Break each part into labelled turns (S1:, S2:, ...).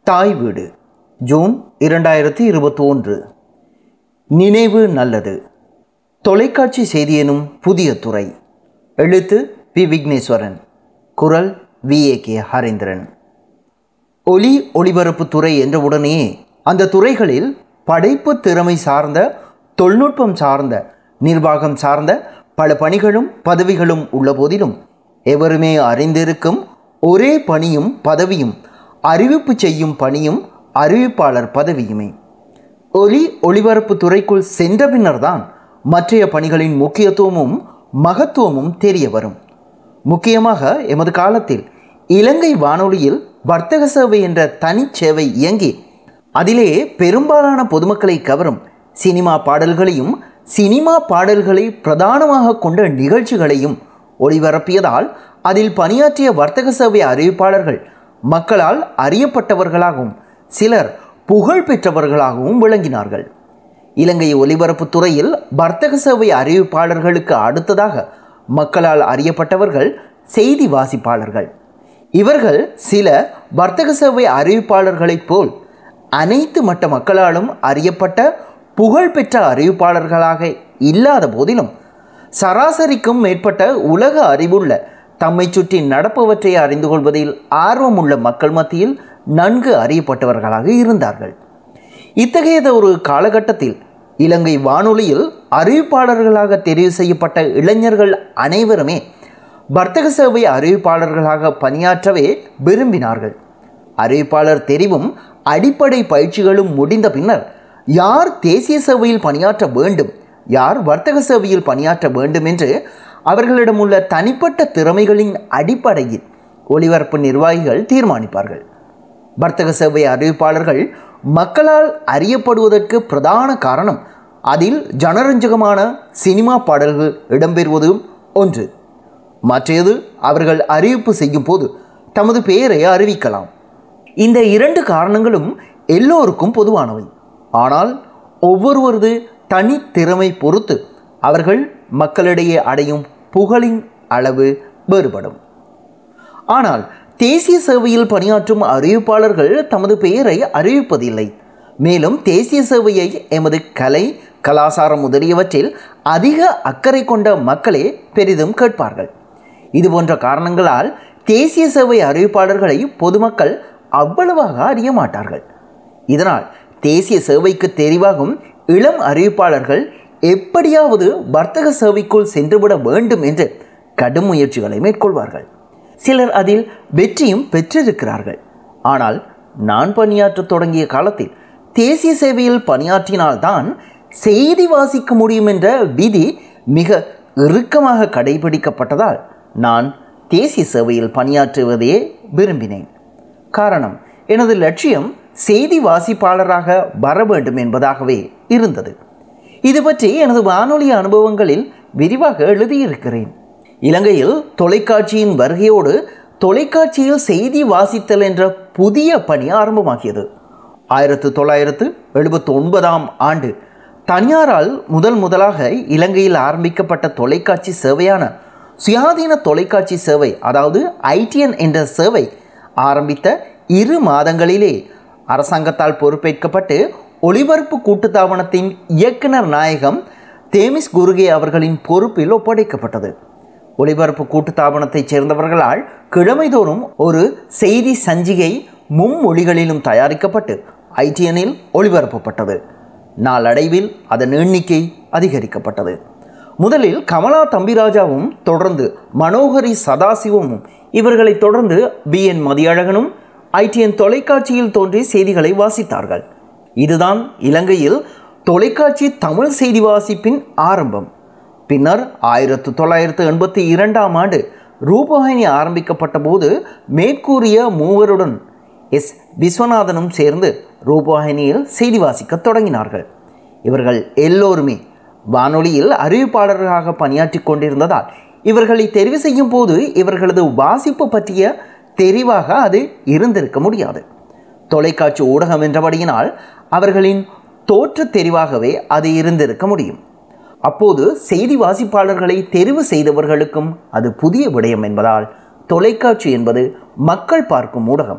S1: தாய் வீடு ஜூன் இரண்டாயிரத்தி இருபத்தி ஒன்று நினைவு நல்லது தொலைக்காட்சி செய்தி எனும் புதிய துறை எழுத்து பி விக்னேஸ்வரன் குரல் வி ஏ கே ஹரேந்திரன் ஒலி ஒளிபரப்பு துறை என்றவுடனே அந்த துறைகளில் படைப்பு திறமை சார்ந்த தொழில்நுட்பம் சார்ந்த நிர்வாகம் சார்ந்த பல பணிகளும் பதவிகளும் உள்ள போதிலும் எவருமே அறிந்திருக்கும் ஒரே பணியும் பதவியும் அறிவிப்பு செய்யும் பணியும் அறிவிப்பாளர் பதவியுமே ஒலி ஒளிபரப்பு துறைக்குள் சென்ற பின்னர்தான் மற்றைய பணிகளின் முக்கியத்துவமும் மகத்துவமும் தெரிய வரும் முக்கியமாக எமது காலத்தில் இலங்கை வானொலியில் வர்த்தக சேவை என்ற தனிச்சேவை இயங்கி அதிலே பெரும்பாலான பொதுமக்களை கவரும் சினிமா பாடல்களையும் சினிமா பாடல்களை பிரதானமாக கொண்ட நிகழ்ச்சிகளையும் ஒளிபரப்பியதால் அதில் பணியாற்றிய வர்த்தக சேவை அறிவிப்பாளர்கள் மக்களால் அறியப்பட்டவர்களாகவும் சிலர் புகழ் பெற்றவர்களாகவும் விளங்கினார்கள் இலங்கை ஒலிபரப்பு துறையில் வர்த்தக சேவை அறிவிப்பாளர்களுக்கு அடுத்ததாக மக்களால் அறியப்பட்டவர்கள் செய்தி வாசிப்பாளர்கள் இவர்கள் சில வர்த்தக சேவை அறிவிப்பாளர்களைப் போல் அனைத்து மட்ட மக்களாலும் அறியப்பட்ட புகழ்பெற்ற அறிவிப்பாளர்களாக இல்லாத போதிலும் சராசரிக்கும் மேற்பட்ட உலக அறிவுள்ள தம்மை சுற்றி நடப்பவற்றை அறிந்து கொள்வதில் ஆர்வமுள்ள மக்கள் மத்தியில் நன்கு அறியப்பட்டவர்களாக இருந்தார்கள் இத்தகையத ஒரு காலகட்டத்தில் இலங்கை வானொலியில் அறிவிப்பாளர்களாக தெரிவு செய்யப்பட்ட இளைஞர்கள் அனைவருமே வர்த்தக சேவை அறிவிப்பாளர்களாக பணியாற்றவே விரும்பினார்கள் அறிவிப்பாளர் தெரிவும் அடிப்படை பயிற்சிகளும் முடிந்த பின்னர் யார் தேசிய சேவையில் பணியாற்ற வேண்டும் யார் வர்த்தக சேவையில் பணியாற்ற வேண்டும் என்று அவர்களிடம் உள்ள தனிப்பட்ட திறமைகளின் அடிப்படையில் ஒளிபரப்பு நிர்வாகிகள் தீர்மானிப்பார்கள் வர்த்தக சேவை அறிவிப்பாளர்கள் மக்களால் அறியப்படுவதற்கு பிரதான காரணம் அதில் ஜனரஞ்சகமான சினிமா பாடல்கள் இடம்பெறுவதும் ஒன்று மற்றையது அவர்கள் அறிவிப்பு செய்யும் போது தமது பெயரை அறிவிக்கலாம் இந்த இரண்டு காரணங்களும் எல்லோருக்கும் பொதுவானவை ஆனால் ஒவ்வொருவரது தனித்திறமை பொறுத்து அவர்கள் மக்களிடையே அடையும் புகழின் அளவு வேறுபடும் ஆனால் தேசிய சேவையில் பணியாற்றும் அறிவிப்பாளர்கள் தமது பெயரை அறிவிப்பதில்லை மேலும் தேசிய சேவையை எமது கலை கலாசாரம் முதலியவற்றில் அதிக அக்கறை கொண்ட மக்களே பெரிதும் கேட்பார்கள் இதுபோன்ற காரணங்களால் தேசிய சேவை அறிவிப்பாளர்களை பொதுமக்கள் அவ்வளவாக அறிய மாட்டார்கள் இதனால் தேசிய சேவைக்கு தெரிவாகும் இளம் அறிவிப்பாளர்கள் எப்படியாவது வர்த்தக சேவைக்குள் சென்றுவிட வேண்டும் என்று கடும் முயற்சிகளை மேற்கொள்வார்கள் சிலர் அதில் வெற்றியும் பெற்றிருக்கிறார்கள் ஆனால் நான் பணியாற்றத் தொடங்கிய காலத்தில் தேசிய சேவையில் பணியாற்றினால்தான் செய்தி வாசிக்க முடியும் என்ற விதி மிக இறுக்கமாக கடைபிடிக்கப்பட்டதால் நான் தேசிய சேவையில் பணியாற்றுவதையே விரும்பினேன் காரணம் எனது லட்சியம் செய்தி வாசிப்பாளராக வர வேண்டும் என்பதாகவே இருந்தது இது பற்றி எனது வானொலி அனுபவங்களில் விரிவாக எழுதியிருக்கிறேன் இலங்கையில் தொலைக்காட்சியின் வருகையோடு தொலைக்காட்சியில் செய்தி வாசித்தல் என்ற புதிய பணி ஆரம்பமாகியது ஆயிரத்து தொள்ளாயிரத்து எழுபத்தி ஒன்பதாம் ஆண்டு தனியாரால் முதல் முதலாக இலங்கையில் ஆரம்பிக்கப்பட்ட தொலைக்காட்சி சேவையான சுயாதீன தொலைக்காட்சி சேவை அதாவது ஐடிஎன் என்ற சேவை ஆரம்பித்த இரு மாதங்களிலே அரசாங்கத்தால் பொறுப்பேற்கப்பட்டு ஒளிபரப்பு கூட்டுத்தாபனத்தின் இயக்குனர் நாயகம் தேமிஸ் குருகே அவர்களின் பொறுப்பில் ஒப்படைக்கப்பட்டது ஒளிபரப்பு கூட்டுத்தாபனத்தைச் சேர்ந்தவர்களால் கிழமைதோறும் ஒரு செய்தி சஞ்சிகை மும்மொழிகளிலும் தயாரிக்கப்பட்டு ஐடிஎனில் ஒளிபரப்பப்பட்டது நாளடைவில் அதன் எண்ணிக்கை அதிகரிக்கப்பட்டது முதலில் கமலா தம்பிராஜாவும் தொடர்ந்து மனோகரி சதாசிவமும் இவர்களைத் தொடர்ந்து பி என் மதியழகனும் ஐடிஎன் தொலைக்காட்சியில் தோன்றி செய்திகளை வாசித்தார்கள் இதுதான் இலங்கையில் தொலைக்காட்சி தமிழ் செய்தி வாசிப்பின் ஆரம்பம் பின்னர் ஆயிரத்து தொள்ளாயிரத்து எண்பத்தி இரண்டாம் ஆண்டு ரூபவாகினி ஆரம்பிக்கப்பட்ட போது மேற்கூறிய மூவருடன் எஸ் விஸ்வநாதனும் சேர்ந்து ரூபவாகினியில் செய்தி வாசிக்கத் தொடங்கினார்கள் இவர்கள் எல்லோருமே வானொலியில் அறிவிப்பாளர்களாக பணியாற்றி கொண்டிருந்ததால் இவர்களை தெரிவு செய்யும் போது இவர்களது வாசிப்பு பற்றிய தெரிவாக அது இருந்திருக்க முடியாது தொலைக்காட்சி ஊடகம் என்றபடியினால் அவர்களின் தோற்ற தெரிவாகவே அது இருந்திருக்க முடியும் அப்போது செய்தி வாசிப்பாளர்களை தெரிவு செய்தவர்களுக்கும் அது புதிய விடயம் என்பதால் தொலைக்காட்சி என்பது மக்கள் பார்க்கும் ஊடகம்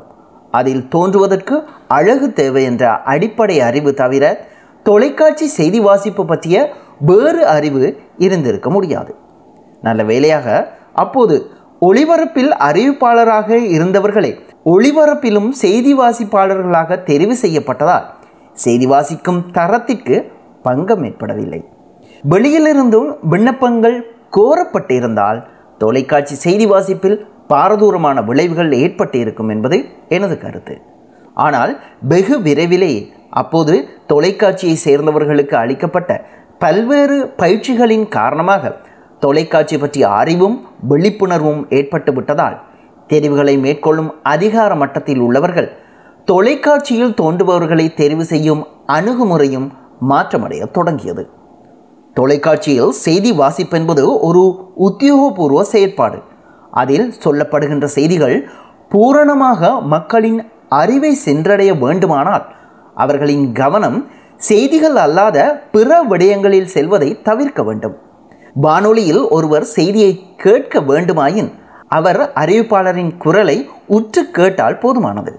S1: அதில் தோன்றுவதற்கு அழகு தேவை என்ற அடிப்படை அறிவு தவிர தொலைக்காட்சி செய்தி வாசிப்பு பற்றிய வேறு அறிவு இருந்திருக்க முடியாது நல்ல வேளையாக அப்போது ஒளிபரப்பில் அறிவிப்பாளராக இருந்தவர்களே ஒளிபரப்பிலும் செய்தி வாசிப்பாளர்களாக தெரிவு செய்யப்பட்டதால் செய்தி வாசிக்கும் தரத்திற்கு பங்கம் ஏற்படவில்லை வெளியிலிருந்தும் விண்ணப்பங்கள் கோரப்பட்டிருந்தால் தொலைக்காட்சி செய்தி வாசிப்பில் பாரதூரமான விளைவுகள் ஏற்பட்டு இருக்கும் என்பது எனது கருத்து ஆனால் வெகு விரைவிலே அப்போது தொலைக்காட்சியை சேர்ந்தவர்களுக்கு அளிக்கப்பட்ட பல்வேறு பயிற்சிகளின் காரணமாக தொலைக்காட்சி பற்றிய அறிவும் விழிப்புணர்வும் ஏற்பட்டு விட்டதால் தெரிவுகளை மேற்கொள்ளும் அதிகார மட்டத்தில் உள்ளவர்கள் தொலைக்காட்சியில் தோன்றுபவர்களை தெரிவு செய்யும் அணுகுமுறையும் மாற்றமடைய தொடங்கியது தொலைக்காட்சியில் செய்தி வாசிப்பென்பது ஒரு உத்தியோகபூர்வ செயற்பாடு அதில் சொல்லப்படுகின்ற செய்திகள் பூரணமாக மக்களின் அறிவை சென்றடைய வேண்டுமானால் அவர்களின் கவனம் செய்திகள் அல்லாத பிற விடயங்களில் செல்வதை தவிர்க்க வேண்டும் வானொலியில் ஒருவர் செய்தியை கேட்க வேண்டுமாயின் அவர் அறிவிப்பாளரின் குரலை உற்று கேட்டால் போதுமானது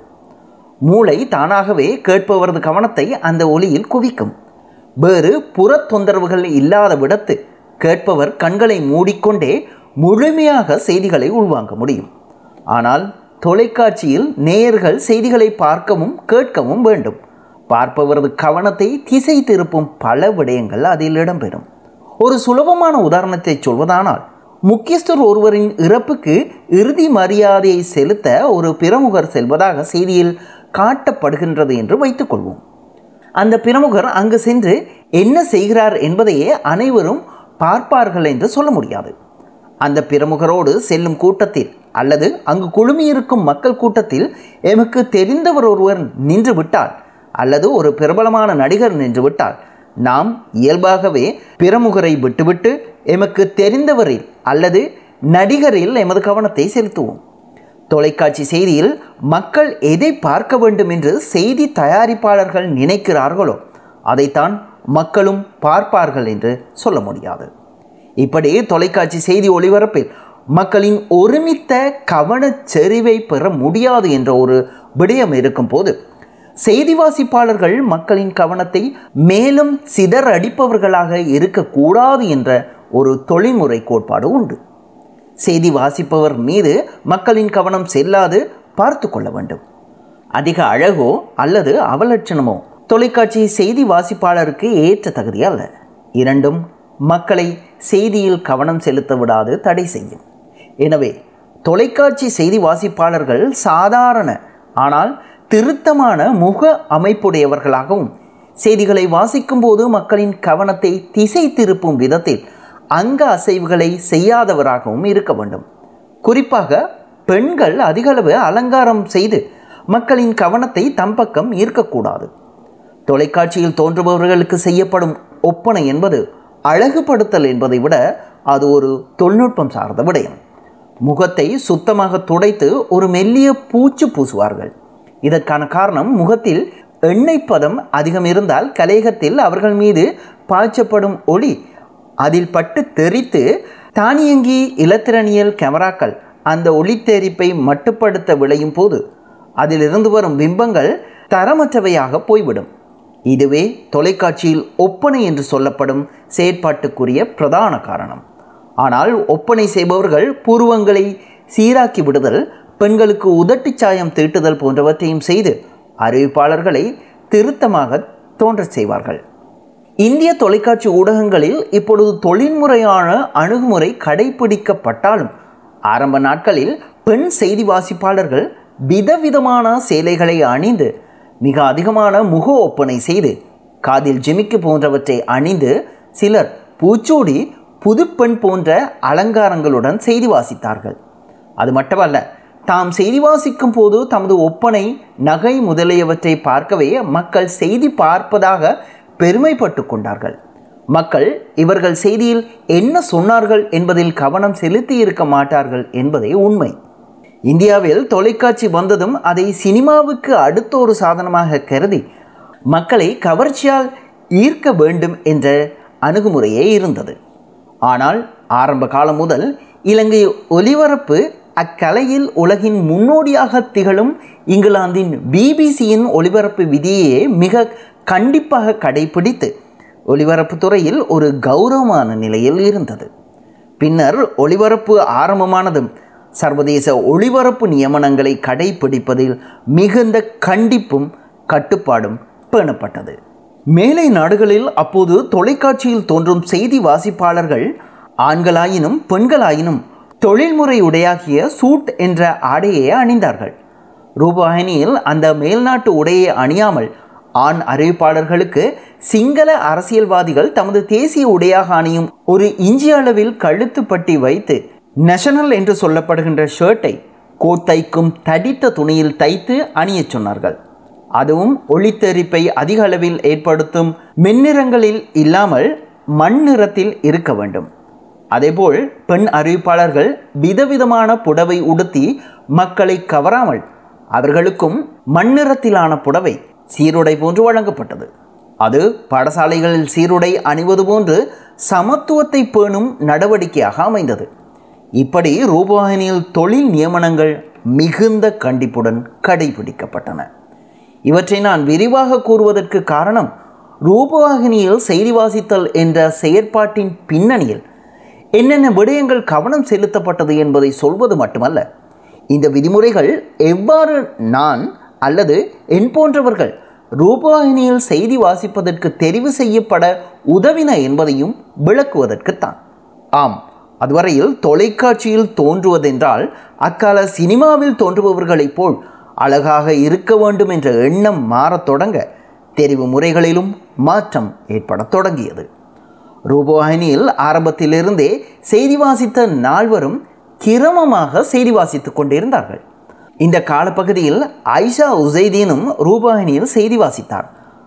S1: மூளை தானாகவே கேட்பவரது கவனத்தை அந்த ஒளியில் குவிக்கும் வேறு புற தொந்தரவுகள் இல்லாத விடத்து கேட்பவர் கண்களை மூடிக்கொண்டே முழுமையாக செய்திகளை உள்வாங்க முடியும் ஆனால் தொலைக்காட்சியில் நேயர்கள் செய்திகளை பார்க்கவும் கேட்கவும் வேண்டும் பார்ப்பவரது கவனத்தை திசை திருப்பும் பல விடயங்கள் அதில் இடம்பெறும் ஒரு சுலபமான உதாரணத்தை சொல்வதானால் முக்கியஸ்தர் ஒருவரின் இறப்புக்கு இறுதி மரியாதையை செலுத்த ஒரு பிரமுகர் செல்வதாக செய்தியில் காட்டப்படுகின்றது என்று வைத்துக்கொள்வோம் அந்த பிரமுகர் அங்கு சென்று என்ன செய்கிறார் என்பதையே அனைவரும் பார்ப்பார்கள் என்று சொல்ல முடியாது அந்த பிரமுகரோடு செல்லும் கூட்டத்தில் அல்லது அங்கு குழுமியிருக்கும் மக்கள் கூட்டத்தில் எமக்கு தெரிந்தவர் ஒருவர் நின்று விட்டால் அல்லது ஒரு பிரபலமான நடிகர் நின்று விட்டால் நாம் இயல்பாகவே பிரமுகரை விட்டுவிட்டு எமக்கு தெரிந்தவரில் அல்லது நடிகரில் எமது கவனத்தை செலுத்துவோம் தொலைக்காட்சி செய்தியில் மக்கள் எதை பார்க்க வேண்டும் என்று செய்தி தயாரிப்பாளர்கள் நினைக்கிறார்களோ அதைத்தான் மக்களும் பார்ப்பார்கள் என்று சொல்ல முடியாது இப்படி தொலைக்காட்சி செய்தி ஒளிபரப்பில் மக்களின் ஒருமித்த கவனச் செறிவை பெற முடியாது என்ற ஒரு விடயம் இருக்கும்போது செய்தி வாசிப்பாளர்கள் மக்களின் கவனத்தை மேலும் சிதறடிப்பவர்களாக இருக்கக்கூடாது என்ற ஒரு தொழில்முறை கோட்பாடு உண்டு செய்தி வாசிப்பவர் மீது மக்களின் கவனம் செல்லாது பார்த்து கொள்ள வேண்டும் அதிக அழகோ அல்லது அவலட்சணமோ தொலைக்காட்சி செய்தி வாசிப்பாளருக்கு ஏற்ற தகுதி அல்ல இரண்டும் மக்களை செய்தியில் கவனம் செலுத்த விடாது தடை செய்யும் எனவே தொலைக்காட்சி செய்தி வாசிப்பாளர்கள் சாதாரண ஆனால் திருத்தமான முக அமைப்புடையவர்களாகவும் செய்திகளை வாசிக்கும்போது மக்களின் கவனத்தை திசை திருப்பும் விதத்தில் அங்க அசைவுகளை செய்யாதவராகவும் இருக்க வேண்டும் குறிப்பாக பெண்கள் அதிகளவு அலங்காரம் செய்து மக்களின் கவனத்தை தம் பக்கம் ஈர்க்கக்கூடாது தொலைக்காட்சியில் தோன்றுபவர்களுக்கு செய்யப்படும் ஒப்பனை என்பது அழகுபடுத்தல் என்பதை விட அது ஒரு தொழில்நுட்பம் சார்ந்த விடயம் முகத்தை சுத்தமாக துடைத்து ஒரு மெல்லிய பூச்சு பூசுவார்கள் இதற்கான காரணம் முகத்தில் எண்ணெய் பதம் அதிகம் இருந்தால் கலையகத்தில் அவர்கள் மீது பாய்ச்சப்படும் ஒளி அதில் பட்டு தெரித்து தானியங்கி இலத்திரனியல் கேமராக்கள் அந்த ஒளித்தெரிப்பை மட்டுப்படுத்த விளையும் போது அதிலிருந்து வரும் பிம்பங்கள் தரமற்றவையாக போய்விடும் இதுவே தொலைக்காட்சியில் ஒப்பனை என்று சொல்லப்படும் செயற்பாட்டுக்குரிய பிரதான காரணம் ஆனால் ஒப்பனை செய்பவர்கள் பூர்வங்களை சீராக்கி விடுதல் பெண்களுக்கு உதட்டுச் சாயம் தீட்டுதல் போன்றவற்றையும் செய்து அறிவிப்பாளர்களை திருத்தமாக தோன்றச் செய்வார்கள் இந்திய தொலைக்காட்சி ஊடகங்களில் இப்பொழுது தொழில்முறையான அணுகுமுறை கடைபிடிக்கப்பட்டாலும் ஆரம்ப நாட்களில் பெண் செய்தி வாசிப்பாளர்கள் விதவிதமான சேலைகளை அணிந்து மிக அதிகமான முக ஒப்பனை செய்து காதில் ஜிமிக்கு போன்றவற்றை அணிந்து சிலர் பூச்சூடி புதுப்பெண் போன்ற அலங்காரங்களுடன் செய்தி வாசித்தார்கள் அது மட்டுமல்ல தாம் செய்தி வாசிக்கும் போது தமது ஒப்பனை நகை முதலியவற்றை பார்க்கவே மக்கள் செய்தி பார்ப்பதாக பெருமைப்பட்டு கொண்டார்கள் மக்கள் இவர்கள் செய்தியில் என்ன சொன்னார்கள் என்பதில் கவனம் செலுத்தி இருக்க மாட்டார்கள் என்பதே உண்மை இந்தியாவில் தொலைக்காட்சி வந்ததும் அதை சினிமாவுக்கு அடுத்த ஒரு சாதனமாக கருதி மக்களை கவர்ச்சியால் ஈர்க்க வேண்டும் என்ற அணுகுமுறையே இருந்தது ஆனால் ஆரம்ப காலம் முதல் இலங்கை ஒலிபரப்பு அக்கலையில் உலகின் முன்னோடியாக திகழும் இங்கிலாந்தின் பிபிசியின் ஒலிபரப்பு விதியையே மிக கண்டிப்பாக கடைபிடித்து ஒலிபரப்பு துறையில் ஒரு கௌரவமான நிலையில் இருந்தது பின்னர் ஒளிபரப்பு ஆரம்பமானதும் சர்வதேச ஒளிபரப்பு நியமனங்களை கடைபிடிப்பதில் மிகுந்த கண்டிப்பும் கட்டுப்பாடும் பேணப்பட்டது மேலை நாடுகளில் அப்போது தொலைக்காட்சியில் தோன்றும் செய்தி வாசிப்பாளர்கள் ஆண்களாயினும் பெண்களாயினும் தொழில்முறை உடையாகிய சூட் என்ற ஆடையை அணிந்தார்கள் ரூபாயினியில் அந்த மேல்நாட்டு உடையை அணியாமல் ஆண் அறிவிப்பாளர்களுக்கு சிங்கள அரசியல்வாதிகள் தமது தேசிய உடையாக அணியும் ஒரு இஞ்சி அளவில் கழுத்துப்பட்டி வைத்து நேஷனல் என்று சொல்லப்படுகின்ற ஷர்ட்டை கோட் தைக்கும் தடித்த துணியில் தைத்து அணியச் சொன்னார்கள் அதுவும் ஒளித்தெரிப்பை அதிக அளவில் ஏற்படுத்தும் மென்னிறங்களில் இல்லாமல் மண் நிறத்தில் இருக்க வேண்டும் அதேபோல் பெண் அறிவிப்பாளர்கள் விதவிதமான புடவை உடுத்தி மக்களை கவராமல் அவர்களுக்கும் மண்ணிறத்திலான புடவை சீருடை போன்று வழங்கப்பட்டது அது பாடசாலைகளில் சீருடை அணிவது போன்று சமத்துவத்தை பேணும் நடவடிக்கையாக அமைந்தது இப்படி ரூபவாகினியில் தொழில் நியமனங்கள் மிகுந்த கண்டிப்புடன் கடைபிடிக்கப்பட்டன இவற்றை நான் விரிவாக கூறுவதற்கு காரணம் ரூபவாகினியில் செய்தி வாசித்தல் என்ற செயற்பாட்டின் பின்னணியில் என்னென்ன விடயங்கள் கவனம் செலுத்தப்பட்டது என்பதை சொல்வது மட்டுமல்ல இந்த விதிமுறைகள் எவ்வாறு நான் அல்லது என் போன்றவர்கள் ரூபவாகினியில் செய்தி வாசிப்பதற்கு தெரிவு செய்யப்பட உதவின என்பதையும் விளக்குவதற்குத்தான் ஆம் அதுவரையில் தொலைக்காட்சியில் தோன்றுவதென்றால் அக்கால சினிமாவில் தோன்றுபவர்களைப் போல் அழகாக இருக்க வேண்டும் என்ற எண்ணம் மாறத் தொடங்க தெரிவு முறைகளிலும் மாற்றம் ஏற்படத் தொடங்கியது ரூபவாகினியில் ஆரம்பத்திலிருந்தே செய்தி வாசித்த நால்வரும் கிரமமாக செய்தி வாசித்துக் கொண்டிருந்தார்கள் இந்த காலப்பகுதியில் ஐஷா உசைதீனும் ரூபாயினியில் செய்தி வாசித்தார்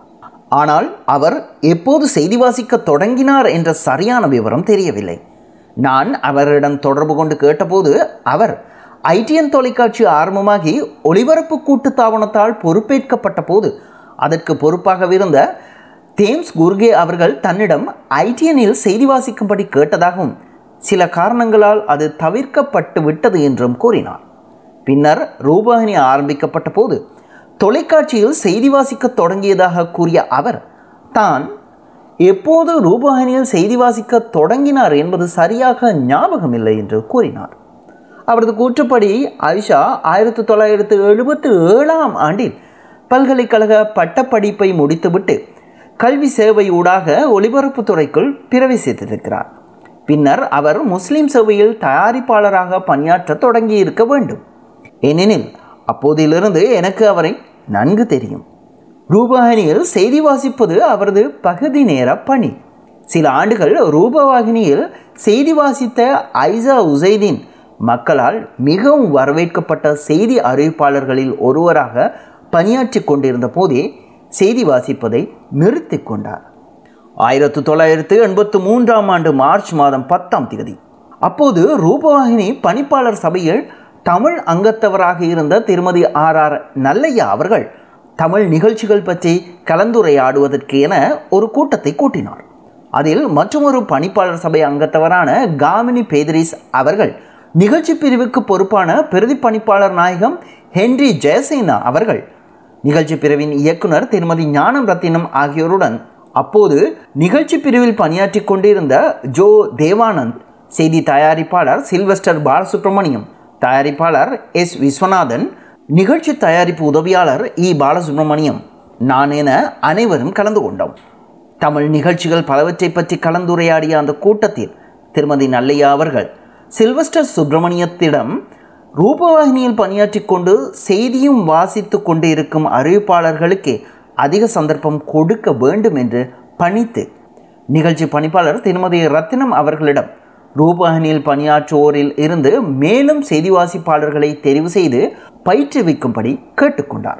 S1: ஆனால் அவர் எப்போது செய்தி வாசிக்க தொடங்கினார் என்ற சரியான விவரம் தெரியவில்லை நான் அவரிடம் தொடர்பு கொண்டு கேட்டபோது அவர் ஐடிஎன் தொலைக்காட்சி ஆரம்பமாகி ஒளிபரப்பு கூட்டுத்தாபனத்தால் பொறுப்பேற்கப்பட்ட போது அதற்கு பொறுப்பாகவிருந்த தேம்ஸ் குர்கே அவர்கள் தன்னிடம் ஐடிஎனில் செய்தி வாசிக்கும்படி கேட்டதாகவும் சில காரணங்களால் அது தவிர்க்கப்பட்டு விட்டது என்றும் கூறினார் பின்னர் ரூபாயினி ஆரம்பிக்கப்பட்ட போது தொலைக்காட்சியில் செய்தி வாசிக்க தொடங்கியதாக கூறிய அவர் தான் எப்போது ரூபாயினியில் செய்தி வாசிக்க தொடங்கினார் என்பது சரியாக ஞாபகமில்லை என்று கூறினார் அவரது கூற்றுப்படி ஆயிஷா ஆயிரத்தி தொள்ளாயிரத்து எழுபத்தி ஏழாம் ஆண்டில் பல்கலைக்கழக பட்டப்படிப்பை முடித்துவிட்டு கல்வி சேவை ஊடாக ஒலிபரப்புத் துறைக்குள் பிரவேசித்திருக்கிறார் பின்னர் அவர் முஸ்லிம் சேவையில் தயாரிப்பாளராக பணியாற்ற தொடங்கியிருக்க வேண்டும் ஏனெனில் அப்போதிலிருந்து எனக்கு அவரை நன்கு தெரியும் ரூபவாகினியில் செய்தி வாசிப்பது அவரது பகுதி நேர பணி சில ஆண்டுகள் ரூபவாகினியில் செய்தி வாசித்த ஐசா உசைதீன் மக்களால் மிகவும் வரவேற்கப்பட்ட செய்தி அறிவிப்பாளர்களில் ஒருவராக பணியாற்றி கொண்டிருந்த போதே செய்தி வாசிப்பதை நிறுத்தி கொண்டார் ஆயிரத்து தொள்ளாயிரத்து எண்பத்து மூன்றாம் ஆண்டு மார்ச் மாதம் பத்தாம் தேதி அப்போது ரூபவாகினி பணிப்பாளர் சபையில் தமிழ் அங்கத்தவராக இருந்த திருமதி ஆர் ஆர் நல்லையா அவர்கள் தமிழ் நிகழ்ச்சிகள் பற்றி கலந்துரையாடுவதற்கு என ஒரு கூட்டத்தை கூட்டினார் அதில் மற்றொரு பணிப்பாளர் சபை அங்கத்தவரான காமினி பேதரிஸ் அவர்கள் நிகழ்ச்சி பிரிவுக்கு பொறுப்பான பிரதி பணிப்பாளர் நாயகம் ஹென்றி ஜெயசேனா அவர்கள் நிகழ்ச்சி பிரிவின் இயக்குனர் திருமதி ஞானம் ரத்தினம் ஆகியோருடன் அப்போது நிகழ்ச்சி பிரிவில் பணியாற்றி கொண்டிருந்த ஜோ தேவானந்த் செய்தி தயாரிப்பாளர் சில்வெஸ்டர் பாலசுப்ரமணியம் தயாரிப்பாளர் எஸ் விஸ்வநாதன் நிகழ்ச்சி தயாரிப்பு உதவியாளர் இ பாலசுப்ரமணியம் நான் என அனைவரும் கலந்து கொண்டோம் தமிழ் நிகழ்ச்சிகள் பலவற்றை பற்றி கலந்துரையாடிய அந்த கூட்டத்தில் திருமதி நல்லையா அவர்கள் சில்வஸ்டர் சுப்பிரமணியத்திடம் ரூபவாகினியில் பணியாற்றி கொண்டு செய்தியும் வாசித்து கொண்டு இருக்கும் அறிவிப்பாளர்களுக்கு அதிக சந்தர்ப்பம் கொடுக்க வேண்டும் என்று பணித்து நிகழ்ச்சி பணிப்பாளர் திருமதி ரத்தினம் அவர்களிடம் ரூபவாகினியில் பணியாற்றுவோரில் இருந்து மேலும் செய்தி வாசிப்பாளர்களை தெரிவு செய்து பயிற்றுவிக்கும்படி கேட்டுக்கொண்டார்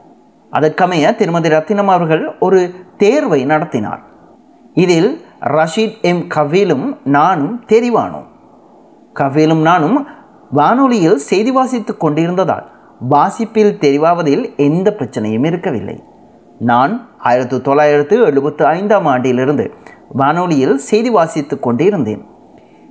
S1: அதற்கமைய திருமதி ரத்தினம் அவர்கள் ஒரு தேர்வை நடத்தினார் இதில் ரஷீத் எம் கவீலும் நானும் தெரிவானோம் கவீலும் நானும் வானொலியில் செய்தி வாசித்துக் கொண்டிருந்ததால் வாசிப்பில் தெரிவாவதில் எந்த பிரச்சனையும் இருக்கவில்லை நான் ஆயிரத்தி தொள்ளாயிரத்து எழுபத்து ஐந்தாம் ஆண்டிலிருந்து வானொலியில் செய்தி வாசித்துக் கொண்டிருந்தேன்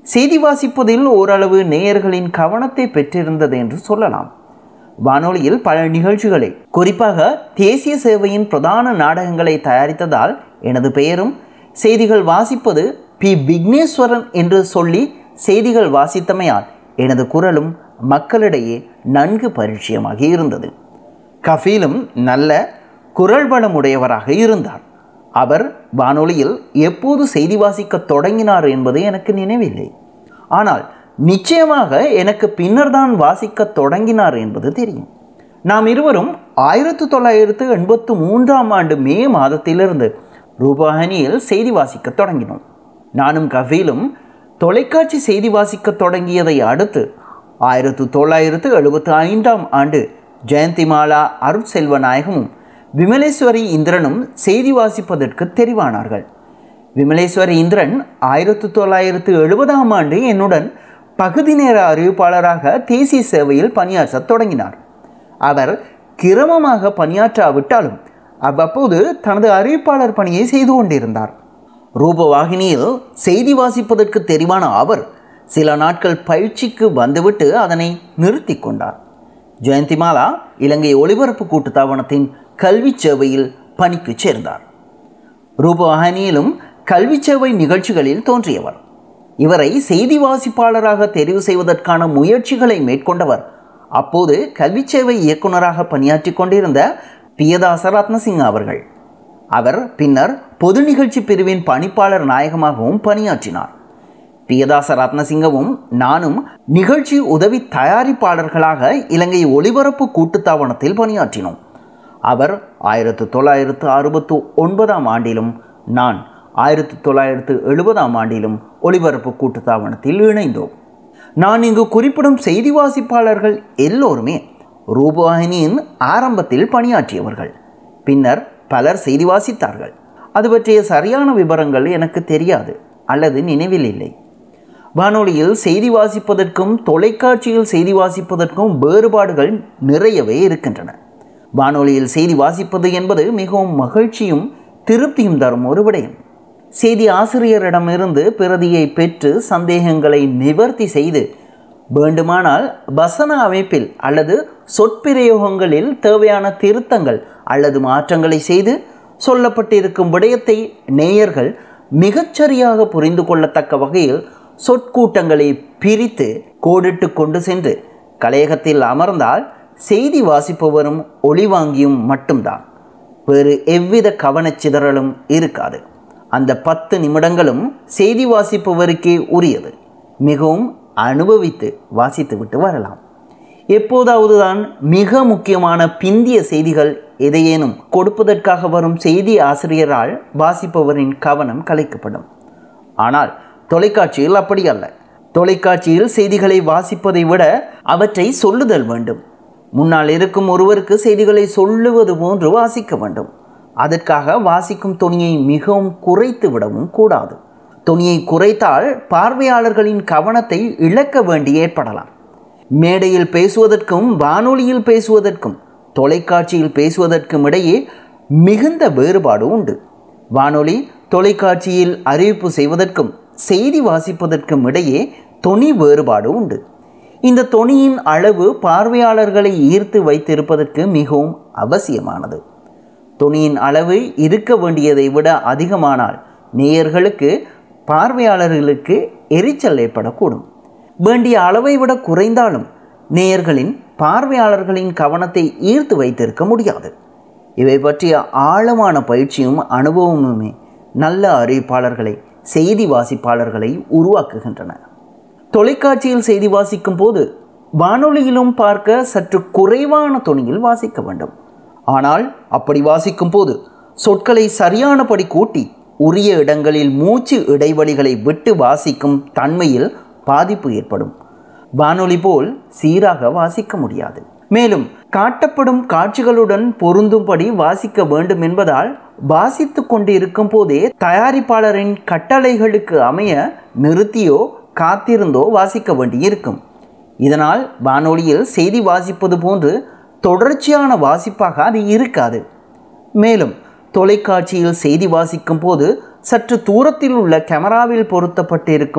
S1: செய்தி வாசிப்பதில் ஓரளவு நேயர்களின் கவனத்தை பெற்றிருந்தது என்று சொல்லலாம் வானொலியில் பல நிகழ்ச்சிகளை குறிப்பாக தேசிய சேவையின் பிரதான நாடகங்களை தயாரித்ததால் எனது பெயரும் செய்திகள் வாசிப்பது பி விக்னேஸ்வரன் என்று சொல்லி செய்திகள் வாசித்தமையால் எனது குரலும் மக்களிடையே நன்கு பரிச்சயமாகி இருந்தது கஃபீலும் நல்ல குரல் வளமுடையவராக இருந்தார் அவர் வானொலியில் எப்போது செய்தி வாசிக்க தொடங்கினார் என்பது எனக்கு நினைவில்லை ஆனால் நிச்சயமாக எனக்கு பின்னர் தான் வாசிக்க தொடங்கினார் என்பது தெரியும் நாம் இருவரும் ஆயிரத்தி தொள்ளாயிரத்து எண்பத்து மூன்றாம் ஆண்டு மே மாதத்திலிருந்து ரூபானியில் செய்தி வாசிக்க தொடங்கினோம் நானும் கஃபீலும் தொலைக்காட்சி செய்தி வாசிக்க தொடங்கியதை அடுத்து ஆயிரத்து தொள்ளாயிரத்து எழுபத்தி ஐந்தாம் ஆண்டு ஜெயந்திமாலா அருட்செல்வநாயகமும் விமலேஸ்வரி இந்திரனும் செய்தி வாசிப்பதற்கு தெரிவானார்கள் விமலேஸ்வரி இந்திரன் ஆயிரத்து தொள்ளாயிரத்து எழுபதாம் ஆண்டு என்னுடன் பகுதி நேர அறிவிப்பாளராக தேசிய சேவையில் பணியாற்றத் தொடங்கினார் அவர் கிரமமாக பணியாற்றாவிட்டாலும் அவ்வப்போது தனது அறிவிப்பாளர் பணியை செய்து கொண்டிருந்தார் ரூபவாகினியில் செய்தி வாசிப்பதற்கு தெரிவான அவர் சில நாட்கள் பயிற்சிக்கு வந்துவிட்டு அதனை நிறுத்தி கொண்டார் ஜெயந்திமாலா இலங்கை ஒலிபரப்பு கூட்டுத்தாபனத்தின் கல்வி சேவையில் பணிக்கு சேர்ந்தார் ரூபவாகினியிலும் கல்வி சேவை நிகழ்ச்சிகளில் தோன்றியவர் இவரை செய்தி வாசிப்பாளராக தெரிவு செய்வதற்கான முயற்சிகளை மேற்கொண்டவர் அப்போது கல்வி சேவை இயக்குநராக பணியாற்றி கொண்டிருந்த பியதாச ரத்னசிங்க அவர்கள் அவர் பின்னர் பொது நிகழ்ச்சி பிரிவின் பணிப்பாளர் நாயகமாகவும் பணியாற்றினார் பியதாச ரத்னசிங்கவும் நானும் நிகழ்ச்சி உதவி தயாரிப்பாளர்களாக இலங்கை ஒலிபரப்பு கூட்டுத்தாபனத்தில் பணியாற்றினோம் அவர் ஆயிரத்து தொள்ளாயிரத்து அறுபத்து ஒன்பதாம் ஆண்டிலும் நான் ஆயிரத்தி தொள்ளாயிரத்து எழுபதாம் ஆண்டிலும் ஒலிபரப்பு கூட்டுத்தாபனத்தில் இணைந்தோம் நான் இங்கு குறிப்பிடும் செய்தி வாசிப்பாளர்கள் எல்லோருமே ரூபவாகினியின் ஆரம்பத்தில் பணியாற்றியவர்கள் பின்னர் பலர் செய்தி வாசித்தார்கள் அது பற்றிய சரியான விவரங்கள் எனக்கு தெரியாது அல்லது நினைவில் இல்லை வானொலியில் செய்தி வாசிப்பதற்கும் தொலைக்காட்சியில் செய்தி வாசிப்பதற்கும் வேறுபாடுகள் நிறையவே இருக்கின்றன வானொலியில் செய்தி வாசிப்பது என்பது மிகவும் மகிழ்ச்சியும் திருப்தியும் தரும் ஒரு விடயம் செய்தி ஆசிரியரிடமிருந்து பிரதியை பெற்று சந்தேகங்களை நிவர்த்தி செய்து வேண்டுமானால் வசன அமைப்பில் அல்லது சொற்பிரயோகங்களில் தேவையான திருத்தங்கள் அல்லது மாற்றங்களை செய்து சொல்லப்பட்டிருக்கும் விடயத்தை நேயர்கள் மிகச்சரியாக புரிந்து கொள்ளத்தக்க வகையில் சொற்கூட்டங்களை பிரித்து கோடிட்டு கொண்டு சென்று கலையகத்தில் அமர்ந்தால் செய்தி வாசிப்பவரும் ஒளிவாங்கியும் மட்டும்தான் வேறு எவ்வித கவனச்சிதறலும் இருக்காது அந்த பத்து நிமிடங்களும் செய்தி வாசிப்பவருக்கே உரியது மிகவும் அனுபவித்து வாசித்துவிட்டு வரலாம் எப்போதாவது தான் மிக முக்கியமான பிந்திய செய்திகள் எதையேனும் கொடுப்பதற்காக வரும் செய்தி ஆசிரியரால் வாசிப்பவரின் கவனம் கலைக்கப்படும் ஆனால் தொலைக்காட்சியில் அப்படி அல்ல தொலைக்காட்சியில் செய்திகளை வாசிப்பதை விட அவற்றை சொல்லுதல் வேண்டும் முன்னால் இருக்கும் ஒருவருக்கு செய்திகளை சொல்லுவது போன்று வாசிக்க வேண்டும் அதற்காக வாசிக்கும் தொனியை மிகவும் குறைத்து விடவும் கூடாது தொனியை குறைத்தால் பார்வையாளர்களின் கவனத்தை இழக்க வேண்டி ஏற்படலாம் மேடையில் பேசுவதற்கும் வானொலியில் பேசுவதற்கும் தொலைக்காட்சியில் பேசுவதற்கும் இடையே மிகுந்த வேறுபாடு உண்டு வானொலி தொலைக்காட்சியில் அறிவிப்பு செய்வதற்கும் செய்தி வாசிப்பதற்கும் இடையே தொனி வேறுபாடு உண்டு இந்த தொனியின் அளவு பார்வையாளர்களை ஈர்த்து வைத்திருப்பதற்கு மிகவும் அவசியமானது தொனியின் அளவு இருக்க வேண்டியதை விட அதிகமானால் நேயர்களுக்கு பார்வையாளர்களுக்கு எரிச்சல் ஏற்படக்கூடும் வேண்டிய அளவை விட குறைந்தாலும் நேயர்களின் பார்வையாளர்களின் கவனத்தை ஈர்த்து வைத்திருக்க முடியாது இவை பற்றிய ஆழமான பயிற்சியும் அனுபவமுமே நல்ல அறிவிப்பாளர்களை செய்தி வாசிப்பாளர்களை உருவாக்குகின்றன தொலைக்காட்சியில் செய்தி வாசிக்கும் போது வானொலியிலும் பார்க்க சற்று குறைவான தொனியில் வாசிக்க வேண்டும் ஆனால் அப்படி வாசிக்கும் போது சொற்களை சரியானபடி கூட்டி உரிய இடங்களில் மூச்சு இடைவெளிகளை விட்டு வாசிக்கும் தன்மையில் பாதிப்பு ஏற்படும் வானொலி போல் சீராக வாசிக்க முடியாது மேலும் காட்டப்படும் காட்சிகளுடன் பொருந்தும்படி வாசிக்க வேண்டும் என்பதால் வாசித்து கொண்டிருக்கும் போதே தயாரிப்பாளரின் கட்டளைகளுக்கு அமைய நிறுத்தியோ காத்திருந்தோ வாசிக்க வேண்டியிருக்கும் இதனால் வானொலியில் செய்தி வாசிப்பது போன்று தொடர்ச்சியான வாசிப்பாக அது இருக்காது மேலும் தொலைக்காட்சியில் செய்தி வாசிக்கும் போது சற்று தூரத்தில் உள்ள கேமராவில் பொருத்தப்பட்டிருக்கும்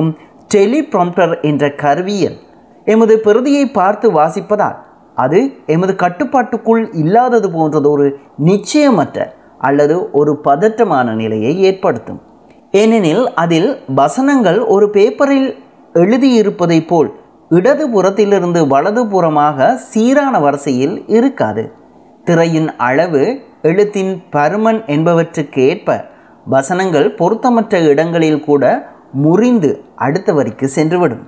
S1: டெலிப்ராம்ப்டர் என்ற கருவியில் எமது பிரதியை பார்த்து வாசிப்பதால் அது எமது கட்டுப்பாட்டுக்குள் இல்லாதது போன்றதொரு நிச்சயமற்ற அல்லது ஒரு பதற்றமான நிலையை ஏற்படுத்தும் ஏனெனில் அதில் வசனங்கள் ஒரு பேப்பரில் எழுதியிருப்பதைப் போல் இடது புறத்திலிருந்து வலது புறமாக சீரான வரிசையில் இருக்காது திரையின் அளவு எழுத்தின் பருமன் என்பவற்றுக்கு ஏற்ப வசனங்கள் பொருத்தமற்ற இடங்களில் கூட முறிந்து அடுத்த வரிக்கு சென்றுவிடும்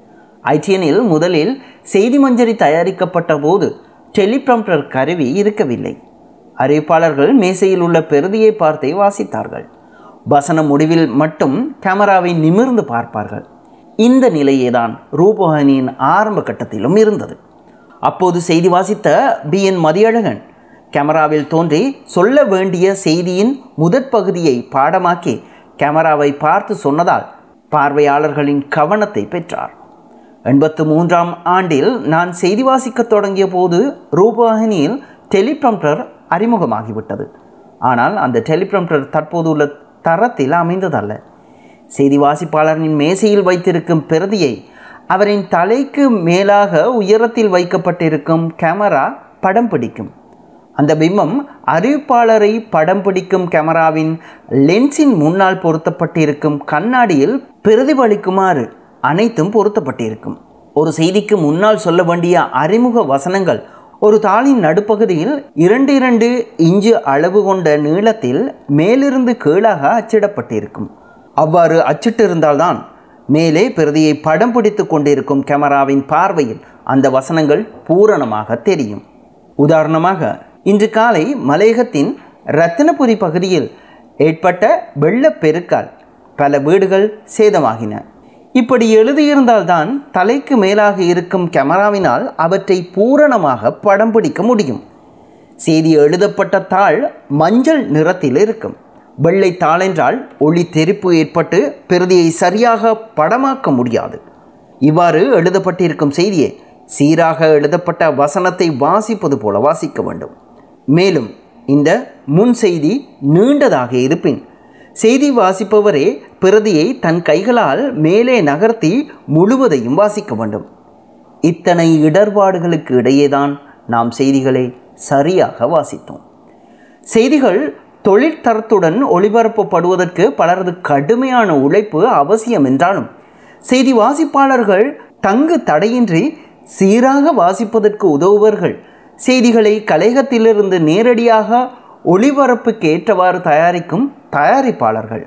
S1: ஐடிஎனில் முதலில் செய்தி மஞ்சரி தயாரிக்கப்பட்ட போது டெலிப்ராம்ப்டர் கருவி இருக்கவில்லை அறிவிப்பாளர்கள் மேசையில் உள்ள பெருதியை பார்த்தே வாசித்தார்கள் வசன முடிவில் மட்டும் கேமராவை நிமிர்ந்து பார்ப்பார்கள் இந்த நிலையே தான் ரூபோகனின் ஆரம்ப கட்டத்திலும் இருந்தது அப்போது செய்தி வாசித்த பி என் மதியழகன் கேமராவில் தோன்றி சொல்ல வேண்டிய செய்தியின் முதற் பகுதியை பாடமாக்கி கேமராவை பார்த்து சொன்னதால் பார்வையாளர்களின் கவனத்தை பெற்றார் எண்பத்து மூன்றாம் ஆண்டில் நான் செய்தி வாசிக்கத் தொடங்கிய போது ரூபவாகினியில் டெலிப்ரம்டர் அறிமுகமாகிவிட்டது ஆனால் அந்த டெலிப்ரம்டர் தற்போது உள்ள தரத்தில் அமைந்ததல்ல செய்தி வாசிப்பாளரின் மேசையில் வைத்திருக்கும் பிரதியை அவரின் தலைக்கு மேலாக உயரத்தில் வைக்கப்பட்டிருக்கும் கேமரா படம் பிடிக்கும் அந்த பிம்பம் அறிவிப்பாளரை படம் பிடிக்கும் கேமராவின் லென்ஸின் முன்னால் பொருத்தப்பட்டிருக்கும் கண்ணாடியில் பிரதிபலிக்குமாறு அனைத்தும் பொருத்தப்பட்டிருக்கும் ஒரு செய்திக்கு முன்னால் சொல்ல வேண்டிய அறிமுக வசனங்கள் ஒரு தாளின் நடுப்பகுதியில் இரண்டு இரண்டு இஞ்சு அளவு கொண்ட நீளத்தில் மேலிருந்து கீழாக அச்சிடப்பட்டிருக்கும் அவ்வாறு அச்சிட்டிருந்தால்தான் மேலே பிரதியை படம் பிடித்து கொண்டிருக்கும் கேமராவின் பார்வையில் அந்த வசனங்கள் பூரணமாக தெரியும் உதாரணமாக இன்று காலை மலையகத்தின் ரத்தினபுரி பகுதியில் ஏற்பட்ட வெள்ளப்பெருக்கால் பல வீடுகள் சேதமாகின இப்படி எழுதியிருந்தால்தான் தலைக்கு மேலாக இருக்கும் கேமராவினால் அவற்றை பூரணமாக படம் பிடிக்க முடியும் செய்தி எழுதப்பட்ட தாள் மஞ்சள் நிறத்தில் இருக்கும் வெள்ளை தாள் என்றால் ஒளி தெறிப்பு ஏற்பட்டு பிரதியை சரியாக படமாக்க முடியாது இவ்வாறு எழுதப்பட்டிருக்கும் செய்தியை சீராக எழுதப்பட்ட வசனத்தை வாசிப்பது போல வாசிக்க வேண்டும் மேலும் இந்த முன் செய்தி நீண்டதாக இருப்பின் செய்தி வாசிப்பவரே பிரதியை தன் கைகளால் மேலே நகர்த்தி முழுவதையும் வாசிக்க வேண்டும் இத்தனை இடர்பாடுகளுக்கு இடையேதான் நாம் செய்திகளை சரியாக வாசித்தோம் செய்திகள் தொழிற்தரத்துடன் ஒளிபரப்பப்படுவதற்கு பலரது கடுமையான உழைப்பு அவசியம் என்றாலும் செய்தி வாசிப்பாளர்கள் தங்கு தடையின்றி சீராக வாசிப்பதற்கு உதவுவர்கள் செய்திகளை கலையகத்திலிருந்து நேரடியாக ஒளிபரப்புக்கு ஏற்றவாறு தயாரிக்கும் தயாரிப்பாளர்கள்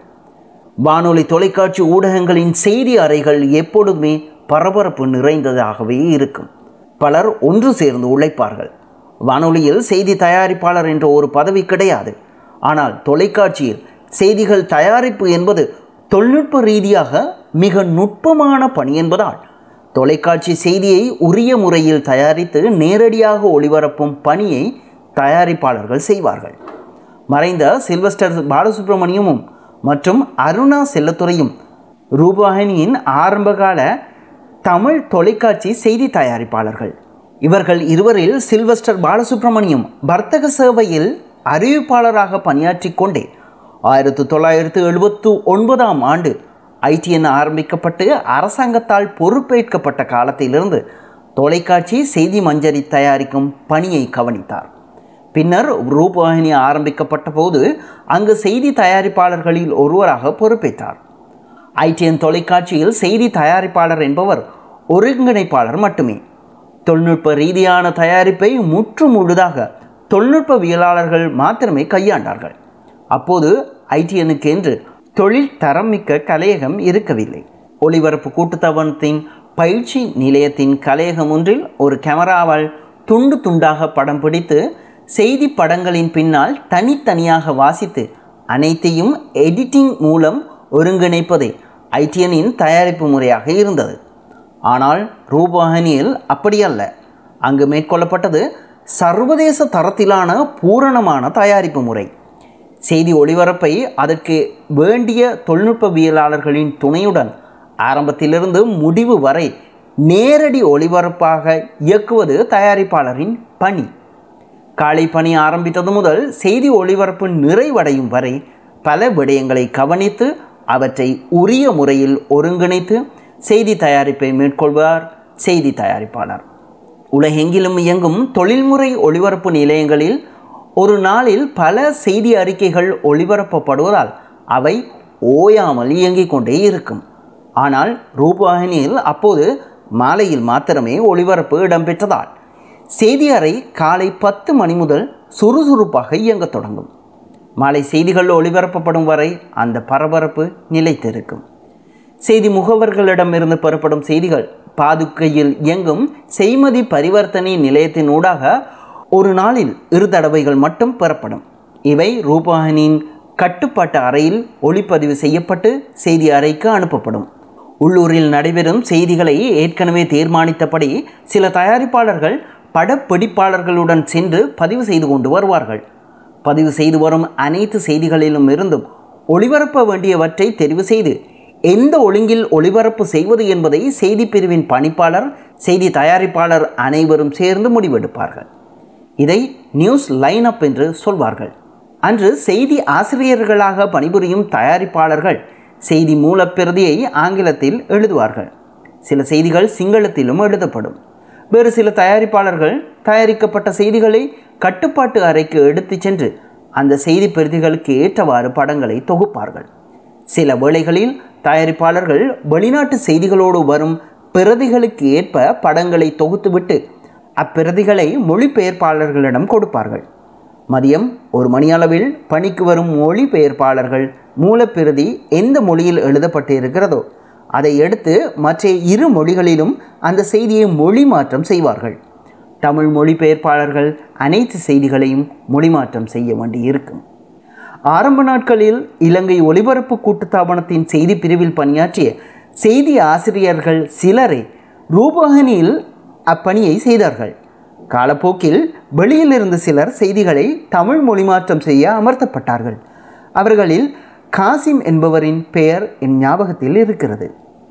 S1: வானொலி தொலைக்காட்சி ஊடகங்களின் செய்தி அறைகள் எப்பொழுதுமே பரபரப்பு நிறைந்ததாகவே இருக்கும் பலர் ஒன்று சேர்ந்து உழைப்பார்கள் வானொலியில் செய்தி தயாரிப்பாளர் என்ற ஒரு பதவி கிடையாது ஆனால் தொலைக்காட்சியில் செய்திகள் தயாரிப்பு என்பது தொழில்நுட்ப ரீதியாக மிக நுட்பமான பணி என்பதால் தொலைக்காட்சி செய்தியை உரிய முறையில் தயாரித்து நேரடியாக ஒளிபரப்பும் பணியை தயாரிப்பாளர்கள் செய்வார்கள் மறைந்த சில்வஸ்டர் பாலசுப்ரமணியமும் மற்றும் அருணா செல்லத்துறையும் ரூபாயினியின் ஆரம்பகால தமிழ் தொலைக்காட்சி செய்தி தயாரிப்பாளர்கள் இவர்கள் இருவரில் சில்வஸ்டர் பாலசுப்ரமணியம் வர்த்தக சேவையில் அறிவிப்பாளராக பணியாற்றி கொண்டே ஆயிரத்தி தொள்ளாயிரத்து எழுபத்து ஒன்பதாம் ஆண்டு ஐடிஎன் ஆரம்பிக்கப்பட்டு அரசாங்கத்தால் பொறுப்பேற்கப்பட்ட காலத்திலிருந்து தொலைக்காட்சி செய்தி மஞ்சரி தயாரிக்கும் பணியை கவனித்தார் பின்னர் ரூபவாகினி ஆரம்பிக்கப்பட்ட போது அங்கு செய்தி தயாரிப்பாளர்களில் ஒருவராக பொறுப்பேற்றார் ஐடிஎன் தொலைக்காட்சியில் செய்தி தயாரிப்பாளர் என்பவர் ஒருங்கிணைப்பாளர் மட்டுமே தொழில்நுட்ப ரீதியான தயாரிப்பை முற்று முழுதாக தொழில்நுட்பவியலாளர்கள் மாத்திரமே கையாண்டார்கள் அப்போது ஐடிஎனுக்கு என்று தொழில் தரம் மிக்க கலையகம் இருக்கவில்லை ஒளிபரப்பு கூட்டுத்தவனத்தின் பயிற்சி நிலையத்தின் கலையகம் ஒன்றில் ஒரு கேமராவால் துண்டு துண்டாக படம் பிடித்து செய்தி படங்களின் பின்னால் தனித்தனியாக வாசித்து அனைத்தையும் எடிட்டிங் மூலம் ஒருங்கிணைப்பதே ஐடிஎனின் தயாரிப்பு முறையாக இருந்தது ஆனால் ரூபாகனியில் அப்படியல்ல அங்கு மேற்கொள்ளப்பட்டது சர்வதேச தரத்திலான பூரணமான தயாரிப்பு முறை செய்தி ஒளிபரப்பை அதற்கு வேண்டிய தொழில்நுட்பவியலாளர்களின் துணையுடன் ஆரம்பத்திலிருந்து முடிவு வரை நேரடி ஒளிபரப்பாக இயக்குவது தயாரிப்பாளரின் பணி காலை பணி ஆரம்பித்தது முதல் செய்தி ஒளிபரப்பு நிறைவடையும் வரை பல விடயங்களை கவனித்து அவற்றை உரிய முறையில் ஒருங்கிணைத்து செய்தி தயாரிப்பை மேற்கொள்வார் செய்தி தயாரிப்பாளர் உலகெங்கிலும் இயங்கும் தொழில்முறை ஒளிபரப்பு நிலையங்களில் ஒரு நாளில் பல செய்தி அறிக்கைகள் ஒளிபரப்பப்படுவதால் அவை ஓயாமல் இயங்கிக் கொண்டே இருக்கும் ஆனால் ரூபவாகினியில் அப்போது மாலையில் மாத்திரமே ஒளிபரப்பு இடம்பெற்றதால் செய்தி அறை காலை பத்து மணி முதல் சுறுசுறுப்பாக இயங்கத் தொடங்கும் மாலை செய்திகள் ஒளிபரப்பப்படும் வரை அந்த பரபரப்பு நிலைத்திருக்கும் செய்தி முகவர்களிடமிருந்து பெறப்படும் செய்திகள் பாதுகையில் இயங்கும் செய்மதி பரிவர்த்தனை நிலையத்தின் ஊடாக ஒரு நாளில் இரு தடவைகள் மட்டும் பெறப்படும் இவை ரூபானின் கட்டுப்பாட்டு அறையில் ஒளிப்பதிவு செய்யப்பட்டு செய்தி அறைக்கு அனுப்பப்படும் உள்ளூரில் நடைபெறும் செய்திகளை ஏற்கனவே தீர்மானித்தபடி சில தயாரிப்பாளர்கள் படப்பிடிப்பாளர்களுடன் சென்று பதிவு செய்து கொண்டு வருவார்கள் பதிவு செய்து வரும் அனைத்து செய்திகளிலும் இருந்தும் ஒளிபரப்ப வேண்டியவற்றை தெரிவு செய்து எந்த ஒழுங்கில் ஒளிபரப்பு செய்வது என்பதை செய்தி பிரிவின் பணிப்பாளர் செய்தி தயாரிப்பாளர் அனைவரும் சேர்ந்து முடிவெடுப்பார்கள் இதை நியூஸ் லைன் அப் என்று சொல்வார்கள் அன்று செய்தி ஆசிரியர்களாக பணிபுரியும் தயாரிப்பாளர்கள் செய்தி மூலப்பிரதியை ஆங்கிலத்தில் எழுதுவார்கள் சில செய்திகள் சிங்களத்திலும் எழுதப்படும் வேறு சில தயாரிப்பாளர்கள் தயாரிக்கப்பட்ட செய்திகளை கட்டுப்பாட்டு அறைக்கு எடுத்துச் சென்று அந்த செய்தி பிரதிகளுக்கு ஏற்றவாறு படங்களை தொகுப்பார்கள் சில வேளைகளில் தயாரிப்பாளர்கள் வெளிநாட்டு செய்திகளோடு வரும் பிரதிகளுக்கு ஏற்ப படங்களை தொகுத்துவிட்டு அப்பிரதிகளை மொழிபெயர்ப்பாளர்களிடம் கொடுப்பார்கள் மதியம் ஒரு மணியளவில் பணிக்கு வரும் மொழிபெயர்ப்பாளர்கள் மூலப்பிரதி எந்த மொழியில் எழுதப்பட்டு இருக்கிறதோ அதை எடுத்து மற்ற இரு மொழிகளிலும் அந்த செய்தியை மொழி மாற்றம் செய்வார்கள் தமிழ் மொழிபெயர்ப்பாளர்கள் அனைத்து செய்திகளையும் மொழிமாற்றம் செய்ய வேண்டியிருக்கும் ஆரம்ப நாட்களில் இலங்கை ஒலிபரப்பு கூட்டுத்தாபனத்தின் செய்தி பிரிவில் பணியாற்றிய செய்தி ஆசிரியர்கள் சிலரை ரூபகனியில் அப்பணியை செய்தார்கள் காலப்போக்கில் வெளியிலிருந்து சிலர் செய்திகளை தமிழ் மொழிமாற்றம் செய்ய அமர்த்தப்பட்டார்கள் அவர்களில் காசிம் என்பவரின் பெயர் என் ஞாபகத்தில் இருக்கிறது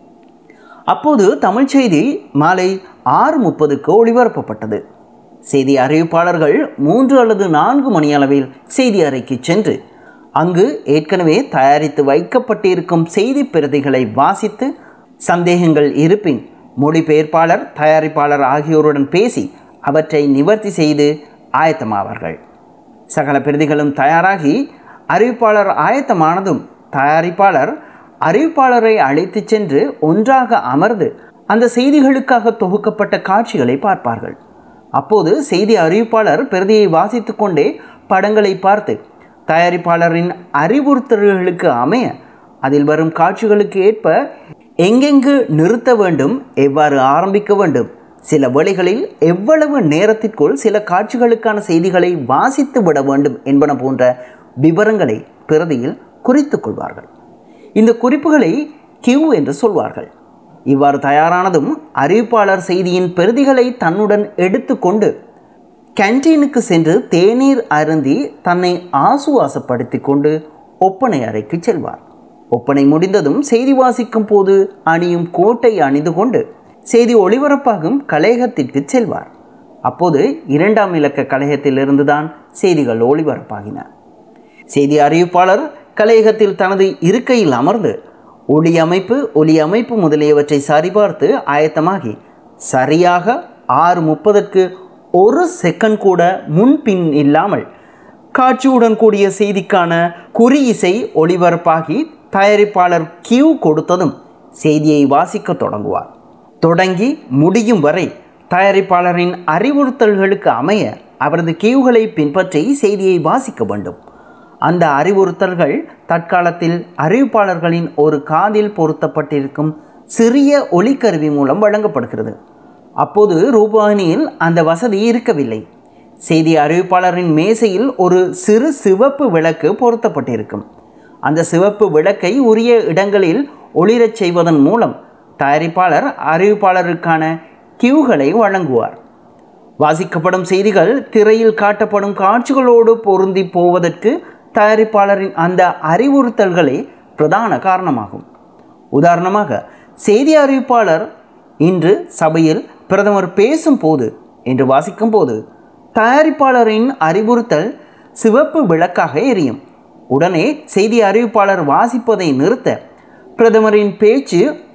S1: அப்போது தமிழ் செய்தி மாலை ஆறு முப்பதுக்கு ஒளிபரப்பப்பட்டது செய்தி அறிவிப்பாளர்கள் மூன்று அல்லது நான்கு மணி அளவில் செய்தி அறைக்கு சென்று அங்கு ஏற்கனவே தயாரித்து வைக்கப்பட்டிருக்கும் செய்தி பிரதிகளை வாசித்து சந்தேகங்கள் இருப்பின் மொழிபெயர்ப்பாளர் தயாரிப்பாளர் ஆகியோருடன் பேசி அவற்றை நிவர்த்தி செய்து ஆயத்தமாவார்கள் சகல பிரதிகளும் தயாராகி அறிவிப்பாளர் ஆயத்தமானதும் தயாரிப்பாளர் அறிவிப்பாளரை அழைத்துச் சென்று ஒன்றாக அமர்ந்து அந்த செய்திகளுக்காக தொகுக்கப்பட்ட காட்சிகளை பார்ப்பார்கள் அப்போது செய்தி அறிவிப்பாளர் பிரதியை வாசித்து கொண்டே படங்களை பார்த்து தயாரிப்பாளரின் அறிவுறுத்தல்களுக்கு அமைய அதில் வரும் காட்சிகளுக்கு ஏற்ப எங்கெங்கு நிறுத்த வேண்டும் எவ்வாறு ஆரம்பிக்க வேண்டும் சில வேளைகளில் எவ்வளவு நேரத்திற்குள் சில காட்சிகளுக்கான செய்திகளை வாசித்து விட வேண்டும் என்பன போன்ற விவரங்களை பிரதியில் குறித்துக் கொள்வார்கள் இந்த குறிப்புகளை கியூ என்று சொல்வார்கள் இவ்வாறு தயாரானதும் அறிவிப்பாளர் செய்தியின் பிரதிகளை தன்னுடன் எடுத்துக்கொண்டு கேன்டீனுக்கு சென்று தேநீர் அருந்தி தன்னை ஆசுவாசப்படுத்தி கொண்டு ஒப்பனை அறைக்கு செல்வார் ஒப்பனை முடிந்ததும் செய்தி வாசிக்கும் போது அணியும் கோட்டை அணிந்து கொண்டு செய்தி ஒளிபரப்பாகும் கலையகத்திற்கு செல்வார் அப்போது இரண்டாம் இலக்க கலையகத்திலிருந்து தான் செய்திகள் ஒளிபரப்பாகின செய்தி அறிவிப்பாளர் கலையகத்தில் தனது இருக்கையில் அமர்ந்து ஒளி அமைப்பு ஒலி அமைப்பு முதலியவற்றை சரிபார்த்து ஆயத்தமாகி சரியாக ஆறு முப்பதற்கு ஒரு செகண்ட் கூட முன்பின் இல்லாமல் காட்சியுடன் கூடிய செய்திக்கான குறியிசை ஒளிபரப்பாகி தயாரிப்பாளர் கியூ கொடுத்ததும் செய்தியை வாசிக்க தொடங்குவார் தொடங்கி முடியும் வரை தயாரிப்பாளரின் அறிவுறுத்தல்களுக்கு அமைய அவரது கியூகளை பின்பற்றி செய்தியை வாசிக்க வேண்டும் அந்த அறிவுறுத்தல்கள் தற்காலத்தில் அறிவிப்பாளர்களின் ஒரு காதில் பொருத்தப்பட்டிருக்கும் சிறிய ஒலிக்கருவி மூலம் வழங்கப்படுகிறது அப்போது ரூபானியில் அந்த வசதி இருக்கவில்லை செய்தி அறிவிப்பாளரின் மேசையில் ஒரு சிறு சிவப்பு விளக்கு பொருத்தப்பட்டிருக்கும் அந்த சிவப்பு விளக்கை உரிய இடங்களில் ஒளிரச் செய்வதன் மூலம் தயாரிப்பாளர் அறிவிப்பாளருக்கான கியூகளை வழங்குவார் வாசிக்கப்படும் செய்திகள் திரையில் காட்டப்படும் காட்சிகளோடு பொருந்தி போவதற்கு தயாரிப்பாளரின் அந்த அறிவுறுத்தல்களே பிரதான காரணமாகும் உதாரணமாக செய்தி அறிவிப்பாளர் இன்று சபையில் பிரதமர் பேசும்போது என்று வாசிக்கும்போது தயாரிப்பாளரின் அறிவுறுத்தல் சிவப்பு விளக்காக எரியும் உடனே செய்தி அறிவிப்பாளர் வாசிப்பதை நிறுத்த பிரதமரின் பேச்சு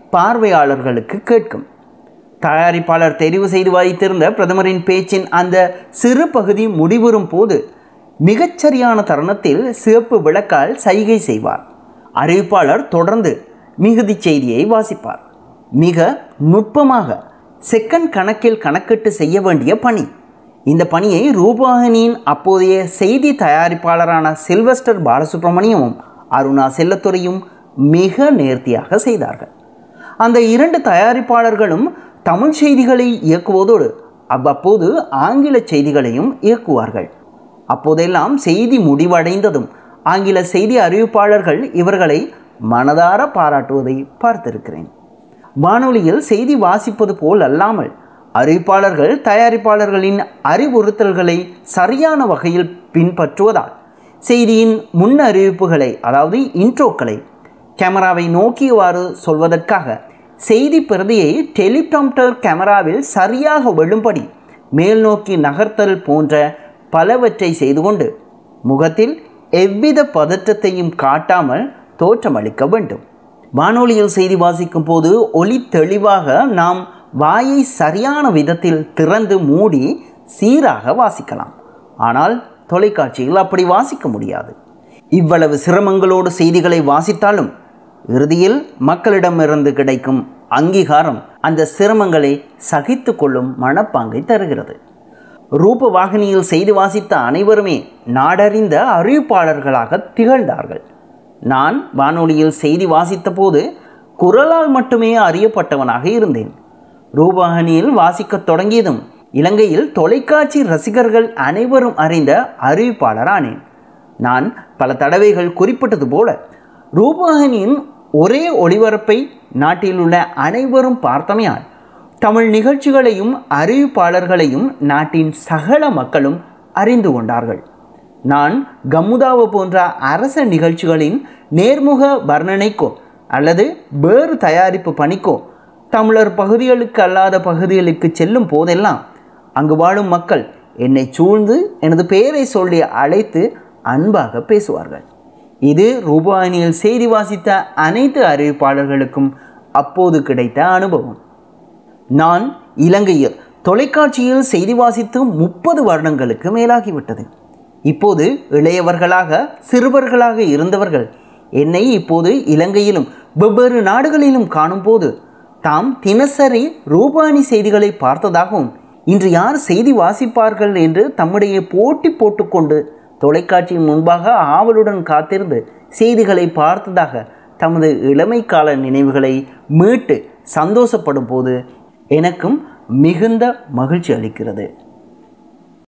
S1: பார்வையாளர்களுக்கு கேட்கும் தயாரிப்பாளர் தெரிவு செய்து வைத்திருந்த பிரதமரின் பேச்சின் அந்த சிறு பகுதி முடிவுறும் போது மிகச்சரியான தருணத்தில் சிவப்பு விளக்கால் சைகை செய்வார் அறிவிப்பாளர் தொடர்ந்து மிகுதி செய்தியை வாசிப்பார் மிக நுட்பமாக செகண்ட் கணக்கில் கணக்கிட்டு செய்ய வேண்டிய பணி இந்த பணியை ரூபாகினியின் அப்போதைய செய்தி தயாரிப்பாளரான சில்வஸ்டர் பாலசுப்ரமணியமும் அருணா செல்லத்துறையும் மிக நேர்த்தியாக செய்தார்கள் அந்த இரண்டு தயாரிப்பாளர்களும் தமிழ் செய்திகளை இயக்குவதோடு அவ்வப்போது ஆங்கில செய்திகளையும் இயக்குவார்கள் அப்போதெல்லாம் செய்தி முடிவடைந்ததும் ஆங்கில செய்தி அறிவிப்பாளர்கள் இவர்களை மனதார பாராட்டுவதை பார்த்திருக்கிறேன் வானொலியில் செய்தி வாசிப்பது போல் அல்லாமல் அறிவிப்பாளர்கள் தயாரிப்பாளர்களின் அறிவுறுத்தல்களை சரியான வகையில் பின்பற்றுவதால் செய்தியின் முன் அறிவிப்புகளை அதாவது இன்ட்ரோக்களை கேமராவை நோக்கியவாறு சொல்வதற்காக செய்தி பிரதியை டெலிப்ராம்டர் கேமராவில் சரியாக விழும்படி மேல் நோக்கி நகர்த்தல் போன்ற பலவற்றை செய்து கொண்டு முகத்தில் எவ்வித பதற்றத்தையும் காட்டாமல் தோற்றமளிக்க வேண்டும் வானொலியில் செய்தி வாசிக்கும் போது ஒளி தெளிவாக நாம் வாயை சரியான விதத்தில் திறந்து மூடி சீராக வாசிக்கலாம் ஆனால் தொலைக்காட்சியில் அப்படி வாசிக்க முடியாது இவ்வளவு சிரமங்களோடு செய்திகளை வாசித்தாலும் இறுதியில் மக்களிடமிருந்து கிடைக்கும் அங்கீகாரம் அந்த சிரமங்களை சகித்து கொள்ளும் மனப்பாங்கை தருகிறது ரூபவாகினியில் செய்தி வாசித்த அனைவருமே நாடறிந்த அறிவிப்பாளர்களாக திகழ்ந்தார்கள் நான் வானொலியில் செய்தி வாசித்த போது குரலால் மட்டுமே அறியப்பட்டவனாக இருந்தேன் ரூபவாகினியில் வாசிக்கத் தொடங்கியதும் இலங்கையில் தொலைக்காட்சி ரசிகர்கள் அனைவரும் அறிந்த அறிவிப்பாளரானேன் நான் பல தடவைகள் குறிப்பிட்டது போல ரூபவாகினியின் ஒரே ஒளிபரப்பை நாட்டில் உள்ள அனைவரும் பார்த்தமையால் தமிழ் நிகழ்ச்சிகளையும் அறிவிப்பாளர்களையும் நாட்டின் சகல மக்களும் அறிந்து கொண்டார்கள் நான் கம்முதாவு போன்ற அரச நிகழ்ச்சிகளின் நேர்முக வர்ணனைக்கோ அல்லது வேறு தயாரிப்பு பணிக்கோ தமிழர் பகுதிகளுக்கு அல்லாத பகுதிகளுக்கு செல்லும் போதெல்லாம் அங்கு வாழும் மக்கள் என்னை சூழ்ந்து எனது பெயரை சொல்லி அழைத்து அன்பாக பேசுவார்கள் இது ரூபாயனியில் செய்தி வாசித்த அனைத்து அறிவிப்பாளர்களுக்கும் அப்போது கிடைத்த அனுபவம் நான் இலங்கையில் தொலைக்காட்சியில் செய்தி வாசித்து முப்பது வருடங்களுக்கு மேலாகிவிட்டது இப்போது இளையவர்களாக சிறுவர்களாக இருந்தவர்கள் என்னை இப்போது இலங்கையிலும் வெவ்வேறு நாடுகளிலும் காணும்போது தாம் தினசரி ரூபாணி செய்திகளை பார்த்ததாகவும் இன்று யார் செய்தி வாசிப்பார்கள் என்று தம்முடைய போட்டி போட்டுக்கொண்டு தொலைக்காட்சியின் முன்பாக ஆவலுடன் காத்திருந்து செய்திகளை பார்த்ததாக தமது இளமை கால நினைவுகளை மீட்டு சந்தோஷப்படும் போது எனக்கும் மிகுந்த மகிழ்ச்சி அளிக்கிறது